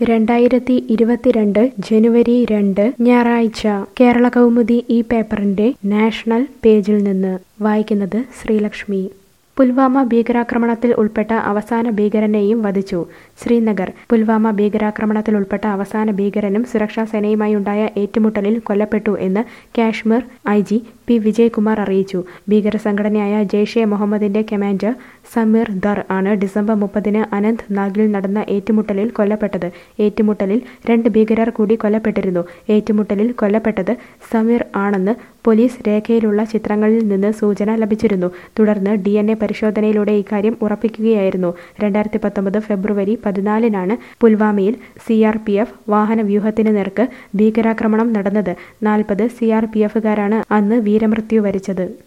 രണ്ടായിരത്തി ഇരുപത്തിരണ്ട് ജനുവരി രണ്ട് ഞായറാഴ്ച കേരള കൗമുദി ഈ പേപ്പറിന്റെ നാഷണൽ പേജിൽ നിന്ന് വായിക്കുന്നത് ശ്രീലക്ഷ്മി പുൽവാമ ഭീകരാക്രമണത്തിൽ ഉൾപ്പെട്ട അവസാന ഭീകരനെയും വധിച്ചു ശ്രീനഗർ പുൽവാമ ഭീകരാക്രമണത്തിൽ ഉൾപ്പെട്ട അവസാന ഭീകരനും സുരക്ഷാ സേനയുമായുണ്ടായ ഏറ്റുമുട്ടലിൽ കൊല്ലപ്പെട്ടു എന്ന് Kashmir I G P Vijaykumar അറിയിച്ചു ഭീകര സംഘടനയായ ജെയ്ഷെ മുഹമ്മദിന്റെ കമാൻഡർ സമീർ ദർ ആണ് ഡിസംബർ മുപ്പതിന് അനന്ത് നാഗിൽ നടന്ന ഏറ്റുമുട്ടലിൽ കൊല്ലപ്പെട്ടത് ഏറ്റുമുട്ടലിൽ രണ്ട് ഭീകരർ കൂടി കൊല്ലപ്പെട്ടിരുന്നു ഏറ്റുമുട്ടലിൽ കൊല്ലപ്പെട്ടത് സമീർ ആണെന്ന് പോലീസ് രേഖയിലുള്ള ചിത്രങ്ങളിൽ നിന്ന് സൂചന ലഭിച്ചിരുന്നു തുടർന്ന് ഡി എൻ എ പരിശോധനയിലൂടെ ഇക്കാര്യം ഉറപ്പിക്കുകയായിരുന്നു രണ്ടായിരത്തി പത്തൊമ്പത് ഫെബ്രുവരി പതിനാലിനാണ് പുൽവാമയിൽ സി ആർ പി എഫ് വാഹന വ്യൂഹത്തിന് നേർക്ക് ഭീകരാക്രമണം നടന്നത് നാൽപ്പത് സി ആർ പി എഫുകാരാണ് അന്ന് വീരമൃത്യു വരിച്ചത്